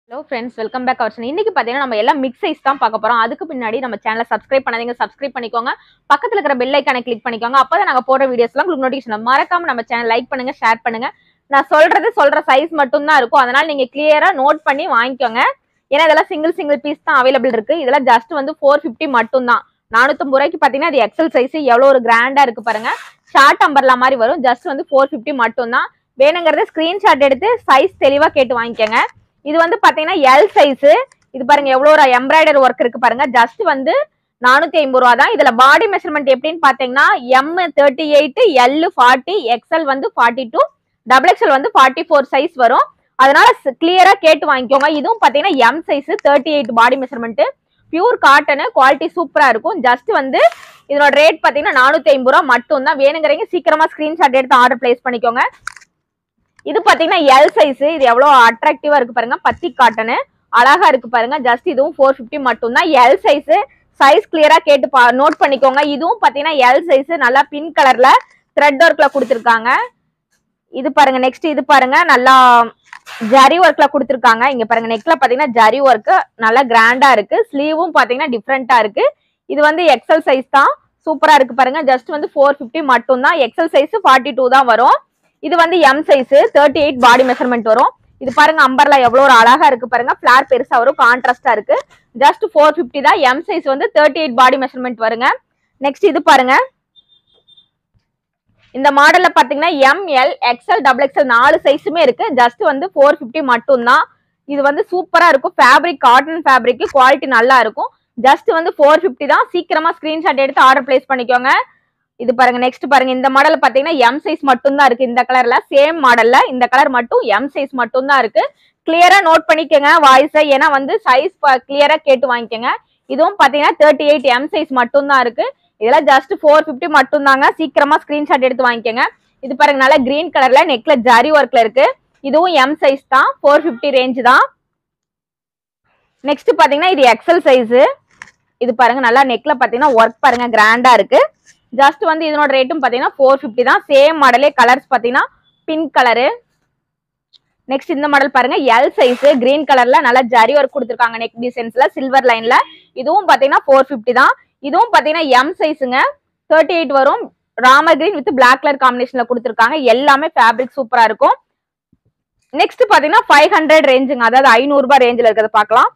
hello friends welcome back அவர் இன்னைக்கு பார்த்தீங்கன்னா நம்ம எல்லாம் மிக்ஸ் சைஸ் தான் பார்க்க போறோம் அதுக்கு பின்னாடி நம்ம சேனலை சப்ஸ்கிரைப் பண்ணாதீங்க சப்ஸ்கிரைப் பண்ணிக்கோங்க பக்கத்துல இருக்கிற பெல் ஐக்கானை கிளிக் பண்ணிக்கோங்க அப்பதான் நாங்க போடுற வீடியோஸ்லாம் உங்களுக்கு நோட்டிஃபிகேஷன் மறக்காம நம்ம சேனல் லைக் பண்ணுங்க ஷேர் பண்ணுங்க நான் சொல்றது சொல்ற சைஸ் மட்டும் தான் இருக்கும் அதனால நீங்க கிளியரா நோட் பண்ணி வாங்கிக்கோங்க ஏன்னா இதெல்லாம் சிங்கிள் சிங்கிள் பீஸ் தான் அவைலபிள் இருக்கு இதெல்லாம் ஜஸ்ட் வந்து ஃபோர் ஃபிஃப்டி மட்டும் தான் நானூத்தம்பது ரூபாய்க்கு பார்த்தீங்கன்னா அது எக்ஸல் சைஸ் எவ்வளோ ஒரு கிராண்டா இருக்கு பாருங்க ஷார்ட் அம்பர்லா மாதிரி வரும் ஜஸ்ட் வந்து ஃபோர் ஃபிஃப்டி மட்டும் தான் வேணுங்கிறத ஸ்கிரீன்ஷாட் எடுத்து சைஸ் தெளிவா கேட்டு வாங்கிக்கோங்க இது வந்து பாத்தீங்கன்னா எல் சைஸ் இது பாருங்க எவ்வளவு ஒரு எம்ப்ராய்டரி ஒர்க் இருக்கு பாருங்க ஜஸ்ட் வந்து நானூத்தி ஐம்பது ரூபா தான் இதுல பாடி மெஷர்மெண்ட் எப்படின்னு பாத்தீங்கன்னா M thirty eight L forty XL வந்து ஃபார்ட்டி டூ டபுள் எக்ஸ்எல் வந்து ஃபார்ட்டி ஃபோர் சைஸ் வரும் அதனால கிளியரா கேட்டு வாங்கிக்கோங்க இதுவும் பாத்தீங்கன்னா M size thirty eight body measurement pure cotton quality சூப்பரா இருக்கும் ஜஸ்ட் வந்து இதோட ரேட் பாத்தீங்கன்னா நானூத்தி ஐம்பது ரூபா மட்டும் தான் வேணுங்கிறீங்க சீக்கிரமா ஸ்கிரீன்ஷாட் எடுத்து ஆர்டர் பிளேஸ் பண்ணிக்கோங்க இது பாத்தீங்கன்னா எல் சைஸ் இது எவ்வளவு அட்ராக்டிவா இருக்கு பாருங்க பத்தி காட்டனு அழகா இருக்கு பாருங்க ஜஸ்ட் இதுவும் ஃபோர் ஃபிஃப்டி மட்டும் தான் எல் சைஸ் சைஸ் கிளியரா கேட்டு பா நோட் பண்ணிக்கோங்க இதுவும் பாத்தீங்கன்னா எல் சைஸ் நல்லா பிங்க் கலர்ல த்ரெட் ஒர்க்ல கொடுத்துருக்காங்க இது பாருங்க நெக்ஸ்ட் இது பாருங்க நல்லா ஜரி ஒர்க்ல கொடுத்துருக்காங்க இங்க பாருங்க நெக்ல பாத்தீங்கன்னா ஜரி ஒர்க் நல்லா கிராண்டா இருக்கு ஸ்லீவும் பாத்தீங்கன்னா டிஃப்ரெண்டா இருக்கு இது வந்து எக்ஸல் சைஸ் தான் சூப்பரா இருக்கு பாருங்க ஜஸ்ட் வந்து ஃபோர் ஃபிஃப்டி மட்டும் தான் எக்ஸல் சைஸ் ஃபார்ட்டி டூ தான் வரும் இது வந்து M size thirty eight body measurement வரும் இது பாருங்க அம்பர்லா எவ்வளவு ஒரு அழகா இருக்கு பாருங்க ஃபிளார் பெருசா வரும் கான்ட்ராஸ்டா இருக்கு ஜஸ்ட் ஃபோர் ஃபிஃப்டி தான் எம் சைஸ் வந்து தேர்ட்டி எயிட் பாடி மெஷர்மெண்ட் வருங்க நெக்ஸ்ட் இது பாருங்க இந்த மாடல்ல பாத்தீங்கன்னா M L XL double XL நாலு சைஸுமே இருக்கு ஜஸ்ட் வந்து ஃபோர் ஃபிஃப்டி மட்டும் தான் இது வந்து சூப்பரா இருக்கும் ஃபேப்ரிக் காட்டன் ஃபேப்ரிக் குவாலிட்டி நல்லா இருக்கும் ஜஸ்ட் வந்து ஃபோர் ஃபிஃப்டி தான் சீக்கிரமா ஸ்கிரீன்ஷாட் எடுத்து ஆர்டர் பிளேஸ் பண்ணிக்கோங்க இது பாருங்க நெக்ஸ்ட் பாருங்க இந்த மாடல் பாத்தீங்கன்னா எம் சைஸ் மட்டும் தான் இருக்கு இந்த கலர்ல சேம் மாடல்ல இந்த கலர் மட்டும் எம் சைஸ் மட்டும் தான் இருக்கு கிளியரா நோட் பண்ணிக்கோங்க வாய்ஸை ஏன்னா வந்து சைஸ் கிளியரா கேட்டு வாங்கிக்கோங்க இதுவும் பாத்தீங்கன்னா தேர்ட்டி எயிட் எம் சைஸ் மட்டும் தான் இருக்கு இதெல்லாம் ஜஸ்ட் ஃபோர் ஃபிஃப்டி மட்டும் தாங்க சீக்கிரமா ஸ்கிரீன்ஷாட் எடுத்து வாங்கிக்கோங்க இது பாருங்க நல்லா கிரீன் கலர்ல நெக்ல ஜரி ஒர்க்ல இருக்கு இதுவும் எம் சைஸ் தான் ஃபோர் ஃபிஃப்டி ரேஞ்ச் தான் நெக்ஸ்ட் பாத்தீங்கன்னா இது எக்ஸல் சைஸ் இது பாருங்க நல்லா நெக்ல பாத்தீங்கன்னா ஒர்க் பாருங்க கிராண்டா இருக்கு ஜஸ்ட் வந்து இதனோட ரேட்டும் பாத்தீங்கன்னா ஃபோர் ஃபிஃப்டி தான் சேம் மாடலே கலர்ஸ் பாத்தீங்கன்னா பிங்க் கலரு நெக்ஸ்ட் இந்த மாடல் பாருங்க எல் சைஸ் கிரீன் கலர்ல நல்லா ஜரி ஒர்க் கொடுத்துருக்காங்க நெக் டிசைன்ஸ்ல சில்வர் லைன்ல இதுவும் பாத்தீங்கன்னா ஃபோர் ஃபிஃப்டி தான் இதுவும் பாத்தீங்கன்னா எம் சைஸுங்க தேர்ட்டி எயிட் வரும் ராமர் கிரீன் வித் பிளாக் கலர் காம்பினேஷன்ல கொடுத்துருக்காங்க எல்லாமே ஃபேப்ரிக் சூப்பரா இருக்கும் நெக்ஸ்ட் பாத்தீங்கன்னா ஃபைவ் ஹண்ட்ரட் ரேஞ்சுங்க அதாவது ஐநூறு ரூபாய் ரேஞ்சில் இருக்கிறத பார்க்கலாம்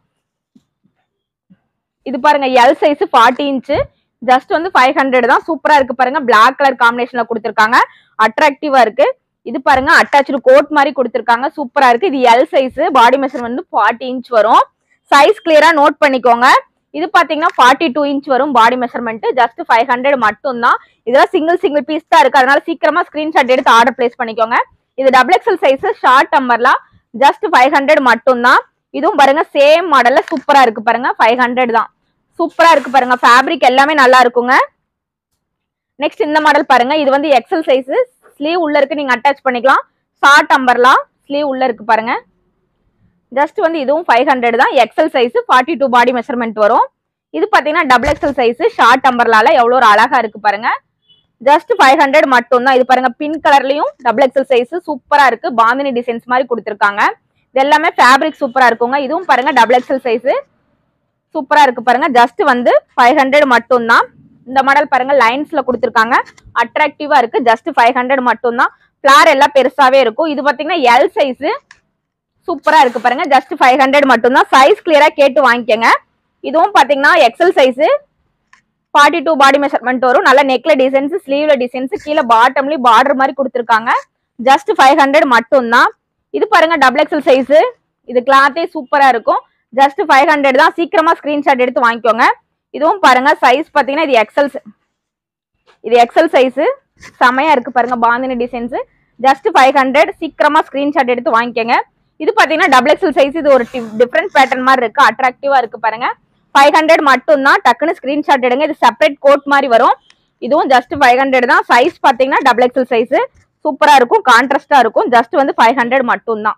இது பாருங்க L size forty inch just வந்து ஃபைவ் ஹண்ட்ரட் தான் சூப்பரா இருக்கு பாருங்க பிளாக் கலர் காம்பினேஷன்ல கொடுத்துருக்காங்க அட்ராக்டிவா இருக்கு இது பாருங்க அட்டாச்சு கோட் மாதிரி கொடுத்துருக்காங்க சூப்பரா இருக்கு இது எல் சைஸ் பாடி மெஷர் வந்து ஃபார்ட்டி இன்ச் வரும் சைஸ் கிளியரா நோட் பண்ணிக்கோங்க இது பாத்தீங்கன்னா ஃபார்ட்டி டூ இன்ச் வரும் body measurement just five hundred மட்டும் தான் இதெல்லாம் சிங்கிள் சிங்கிள் பீஸ் தான் இருக்கு அதனால சீக்கிரமா ஸ்கிரீன்ஷாட் எடுத்து ஆர்டர் பிளேஸ் பண்ணிக்கோங்க இது டபுள் எக்ஸல் சைஸ் ஷார்ட் டம்பர்லாம் ஜஸ்ட் ஃபைவ் ஹண்ட்ரட் மட்டும் தான் இதுவும் பாருங்க சேம் மாடல்ல சூப்பரா இருக்கு பாருங்க ஃபைவ் ஹண்ட்ரட் தான் சூப்பரா இருக்கு பாருங்க ஃபேப்ரிக் எல்லாமே நல்லா இருக்குங்க நெக்ஸ்ட் இந்த மாடல் பாருங்க இது வந்து எக்ஸல் சைஸ் ஸ்லீவ் உள்ள இருக்கு நீங்க அட்டாச் பண்ணிக்கலாம் ஷார்ட் அம்பர்லாம் ஸ்லீவ் உள்ள இருக்கு பாருங்க ஜஸ்ட் வந்து இதுவும் ஃபைவ் ஹண்ட்ரட் தான் XL size forty two body measurement வரும் இது பாத்தீங்கன்னா டபுள் எக்ஸல் சைஸ் ஷார்ட் அம்பர்லால எவ்வளோ ஒரு அழகா இருக்கு பாருங்க ஜஸ்ட் ஃபைவ் ஹண்ட்ரட் மட்டும் தான் இது பாருங்க பிங்க் கலர்லயும் டபுள் எக்ஸல் சைஸ் சூப்பரா இருக்கு பாந்தினி டிசைன்ஸ் மாதிரி கொடுத்துருக்காங்க இது எல்லாமே ஃபேப்ரிக் சூப்பரா இருக்குங்க இதுவும் பாருங்க டபுள் எக்ஸல் சைஸ் சூப்பரா இருக்கு பாருங்க ஜஸ்ட் வந்து ஃபைவ் ஹண்ட்ரட் மட்டும் தான் இந்த மாடல் பாருங்க லைன்ஸ்ல கொடுத்துருக்காங்க அட்ராக்டிவா இருக்கு ஜஸ்ட் ஃபைவ் ஹண்ட்ரட் மட்டும் தான் ஃபிளார் எல்லாம் பெருசாவே இருக்கும் இது பாத்தீங்கன்னா எல் சைஸ் சூப்பரா இருக்கு பாருங்க ஜஸ்ட் ஃபைவ் ஹண்ட்ரட் மட்டும் தான் சைஸ் கிளியரா கேட்டு வாங்கிக்கோங்க இதுவும் பாத்தீங்கன்னா XL size forty two body measurement வரும் நல்ல நெக்ல டிசைன்ஸ் ஸ்லீவ்ல டிசைன்ஸ் கீழே பாட்டம்லயும் பார்டர் மாதிரி கொடுத்துருக்காங்க ஜஸ்ட் ஃபைவ் ஹண்ட்ரட் மட்டும் தான் இது பாருங்க டபுள் எக்ஸல் சைஸ் இது கிளாத்தே சூப்பரா இருக்கும் ஜஸ்ட் ஃபைவ் ஹண்ட்ரட் தான் சீக்கிரமா ஸ்கிரீன்ஷாட் எடுத்து வாங்கிக்கோங்க இதுவும் பாருங்க சைஸ் பாத்தீங்கன்னா இது எக்ஸல் இது எக்ஸல் சைஸ் செமையா இருக்கு பாருங்க bandhani designs just five hundred சீக்கிரமா ஸ்கிரீன்ஷாட் எடுத்து வாங்கிக்கோங்க இது பாத்தீங்கன்னா டபுள் எக்ஸல் சைஸ் இது ஒரு டிஃப்ரெண்ட் பேட்டர்ன் மாதிரி இருக்கு அட்ராக்டிவா இருக்கு பாருங்க ஃபைவ் ஹண்ட்ரட் மட்டும் தான் டக்குன்னு ஸ்கிரீன்ஷாட் எடுங்க இது செப்பரேட் கோட் மாதிரி வரும் இதுவும் ஜஸ்ட் ஃபைவ் ஹண்ட்ரட் தான் சைஸ் பாத்தீங்கன்னா டபுள் எக்ஸல் சைஸ் சூப்பரா இருக்கும் கான்ட்ராஸ்டா இருக்கும் ஜஸ்ட் வந்து ஃபைவ் ஹண்ட்ரட் மட்டும் தான்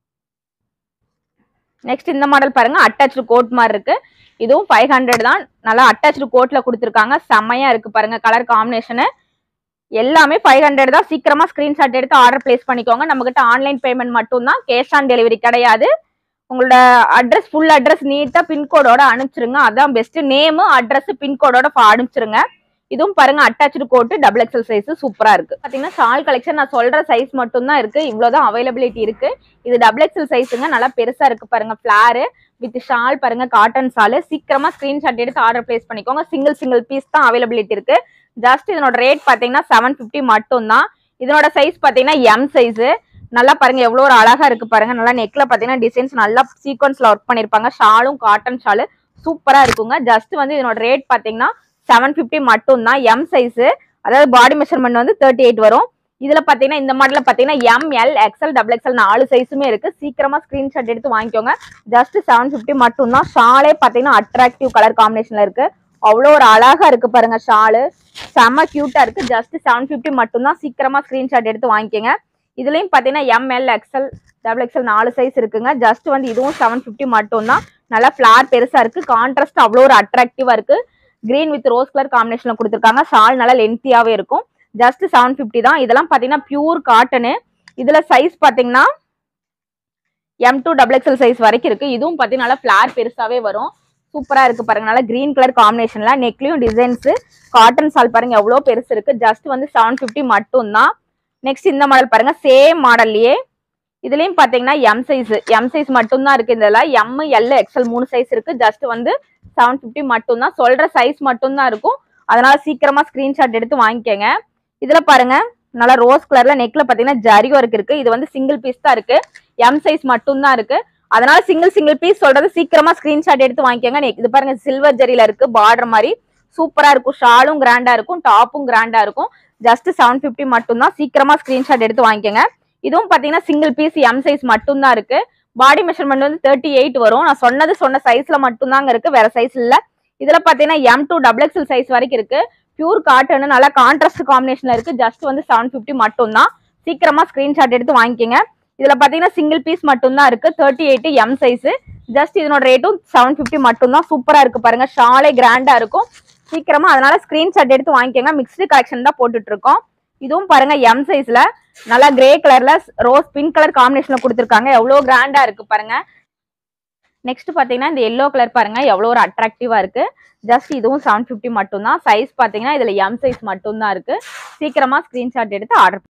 நெக்ஸ்ட் இந்த மாடல் பாருங்க அட்டாச்சு கோட் மாதிரி இருக்கு இதுவும் ஃபைவ் ஹண்ட்ரட் தான் நல்லா அட்டாச்சு கோட்ல கொடுத்துருக்காங்க செம்மையா இருக்கு பாருங்க கலர் காம்பினேஷனு எல்லாமே ஃபைவ் ஹண்ட்ரட் தான் சீக்கிரமா ஸ்கிரீன்ஷாட் எடுத்து ஆர்டர் பிளேஸ் பண்ணிக்கோங்க நம்ம கிட்ட ஆன்லைன் பேமெண்ட் மட்டும் தான் கேஷ் ஆன் டெலிவரி கிடையாது உங்களோட அட்ரஸ் ஃபுல் அட்ரஸ் நீட்டா பின்கோடோட அனுப்பிச்சிருங்க அதான் பெஸ்ட் நேமு அட்ரஸ் பின்கோடோட அனுப்பிச்சிருங்க இதுவும் பாருங்க attach coat double XL size சூப்பரா இருக்கு பாத்தீங்கன்னா ஷால் கலெக்ஷன் நான் சொல்ற சைஸ் மட்டும் தான் இருக்கு இவ்வளவுதான் அவைலபிலிட்டி இருக்கு இது டபுள் எக்ஸல் சைஸுங்க நல்லா பெருசா இருக்கு பாருங்க ஃபிளாரு வித் ஷால் பாருங்க காட்டன் ஷால் சீக்கிரமா ஸ்கிரீன்ஷாட் எடுத்து ஆர்டர் பிளேஸ் பண்ணிக்கோங்க சிங்கிள் சிங்கிள் பீஸ் தான் அவைலபிலிட்டி இருக்கு ஜஸ்ட் இதனோட ரேட் பாத்தீங்கன்னா செவன் பிப்டி மட்டும் தான் இதனோட சைஸ் பாத்தீங்கன்னா எம் சைஸ் நல்லா பாருங்க எவ்வளவு ஒரு அழகா இருக்கு பாருங்க நல்லா நெக்ல பாத்தீங்கன்னா டிசைன்ஸ் நல்லா சீக்வன்ஸ்ல ஒர்க் பண்ணிருப்பாங்க ஷாலும் காட்டன் ஷாலு சூப்பரா இருக்குங்க ஜஸ்ட் வந்து இதனோட ரேட் பாத்தீங்கன்னா செவன் பிப்டி மட்டும் தான் எம் சைஸ் அதாவது பாடி மெஷர்மெண்ட் வந்து தேர்ட்டி எயிட் வரும் இதுல பாத்தீங்கன்னா இந்த மாடல்ல பாத்தீங்கன்னா M L XL double XL நாலு சைஸுமே இருக்கு சீக்கிரமா ஸ்கிரீன்ஷாட் எடுத்து வாங்கிக்கோங்க ஜஸ்ட் செவன் பிப்டி மட்டும் தான் ஷாலே பாத்தீங்கன்னா அட்ராக்டிவ் கலர் காம்பினேஷன்ல இருக்கு அவ்வளோ ஒரு அழகா இருக்கு பாருங்க ஷாலு செம்ம கியூட்டா இருக்கு ஜஸ்ட் செவன் பிப்டி மட்டும் தான் சீக்கிரமா ஸ்கிரீன்ஷாட் எடுத்து வாங்கிக்கோங்க இதுலயும் பாத்தீங்கன்னா எம்எல் எக்ஸ்எல் டபுள் எக்ஸ்எல் நாலு சைஸ் இருக்குங்க ஜஸ்ட் வந்து இதுவும் செவன் பிப்டி மட்டும் தான் நல்லா ஃபிளார் பெருசா இருக்கு கான்ட்ராஸ்ட் அவ்வளோ ஒரு அட்ராக்டிவா இருக்கு கிரீன் வித் ரோஸ் கலர் காம்பினேஷன்ல கொடுத்துருக்காங்க ஷால் நல்லா லென்த்தியாவே இருக்கும் ஜஸ்ட் செவன் பிப்டி தான் இதெல்லாம் பாத்தீங்கன்னா பியூர் காட்டனு இதுல சைஸ் பாத்தீங்கன்னா M two double XL size வரைக்கும் இருக்கு இதுவும் பாத்தீங்கன்னா நல்லா ஃபிளார் பெருசாவே வரும் சூப்பரா இருக்கு பாருங்க நல்லா கிரீன் கலர் காம்பினேஷன்ல நெக்லயும் டிசைன்ஸ் காட்டன் சால் பாருங்க எவ்வளவு பெருசு இருக்கு ஜஸ்ட் வந்து செவன் பிப்டி மட்டும் தான் நெக்ஸ்ட் இந்த மாடல் பாருங்க சேம் மாடல்லயே இதுலயும் பாத்தீங்கன்னா எம் சைஸ் எம் சைஸ் மட்டும் தான் இருக்கு இதுல எம் எல் எக்ஸ்எல் மூணு சைஸ் இருக்கு ஜஸ்ட் வந்து செவன் பிப்டி மட்டும் தான் சொல்ற சைஸ் மட்டும் தான் இருக்கும் அதனால சீக்கிரமா ஸ்கிரீன்ஷாட் எடுத்து வாங்கிக்கோங்க இதுல பாருங்க நல்லா ரோஸ் கலர்ல நெக்ல பாத்தீங்கன்னா ஜரி ஒர்க் இருக்கு இது வந்து சிங்கிள் பீஸ் தான் இருக்கு எம் சைஸ் மட்டும் தான் இருக்கு அதனால சிங்கிள் சிங்கிள் பீஸ் சொல்றது சீக்கிரமா ஸ்கிரீன்ஷாட் எடுத்து வாங்கிக்கோங்க நெக்- இது பாருங்க சில்வர் ஜரியில இருக்கு பார்டர் மாதிரி சூப்பரா இருக்கும் ஷாலும் கிராண்டா இருக்கும் டாப்பும் கிராண்டா இருக்கும் ஜஸ்ட் செவன் பிப்டி மட்டும் தான் சீக்கிரமா ஸ்கிரீன்ஷாட் எடுத்து வாங்கிக்கோங்க இதுவும் பாத்தீங்கன்னா சிங்கிள் பீஸ் எம் சைஸ் மட்டும் தான் இருக்கு பாடி மெஷர்மெண்ட் வந்து தேர்ட்டி எயிட் வரும் நான் சொன்னது சொன்ன சைஸ்ல மட்டும் தாங்க இருக்கு வேற சைஸ் இல்ல இதுல பாத்தீங்கன்னா M two double XL size வரைக்கும் இருக்கு பியூர் காட்டன் நல்லா கான்ட்ராஸ்ட் காம்பினேஷன்ல இருக்கு ஜஸ்ட் வந்து செவன் பிப்டி மட்டும் தான் சீக்கிரமா ஸ்கிரீன்ஷாட் எடுத்து வாங்கிக்கோங்க இதுல பாத்தீங்கன்னா சிங்கிள் பீஸ் மட்டும் தான் இருக்கு thirty eight M size just இதனோட ரேட்டும் செவன் பிப்டி மட்டும் தான் சூப்பரா இருக்கு பாருங்க ஷாலே கிராண்டா இருக்கும் சீக்கிரமா அதனால ஸ்கிரீன்ஷாட் எடுத்து வாங்கிக்கோங்க மிக்ஸ்டு கலெக்ஷன் தான் போட்டுட்டு இருக்கோம் இதுவும் பாருங்க எம் சைஸ்ல நல்லா கிரே கலர்ல ரோஸ் பிங்க் கலர் காம்பினேஷன்ல கொடுத்துருக்காங்க எவ்வளவு கிராண்டா இருக்கு பாருங்க நெக்ஸ்ட் பாத்தீங்கன்னா இந்த எல்லோ கலர் பாருங்க எவ்வளவு ஒரு அட்ராக்டிவா இருக்கு ஜஸ்ட் இதுவும் செவன் பிப்டி மட்டும் தான் சைஸ் பாத்தீங்கன்னா இதுல எம் சைஸ் மட்டும் தான் இருக்கு சீக்கிரமா ஸ்கிரீன்ஷாட் எடுத்து ஆர்டர்